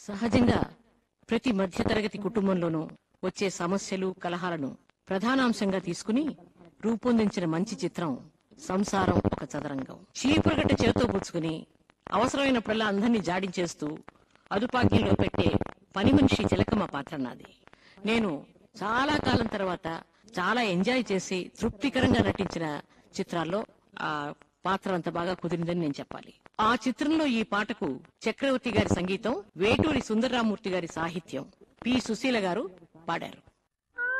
సహజంగా ప్రతి మధ్యతరగతి కుటుంబంలోనూ వచ్చే సమస్యలు కలహాలను ప్రధానాంశంగా తీసుకుని రూపొందించిన మంచి చిత్రం సంసారం ఒక చదరంగం చీపురగట్ట చేతో పుచ్చుకుని అవసరమైనప్పుడల్లా అందరినీ జాడించేస్తూ అదుపాకీలో పెట్టే పని మనిషి చిలకమ్మ పాత్ర నాది నేను చాలా కాలం తర్వాత చాలా ఎంజాయ్ చేసి తృప్తికరంగా నటించిన చిత్రాల్లో ఆ పాత్ర అంత బాగా కుదిరిందని నేను చెప్పాలి ఆ చిత్రంలో ఈ పాటకు చక్రవర్తి గారి సంగీతం వేటూరి సుందరరామూర్తి గారి సాహిత్యం పి సుశీల గారు పాడారు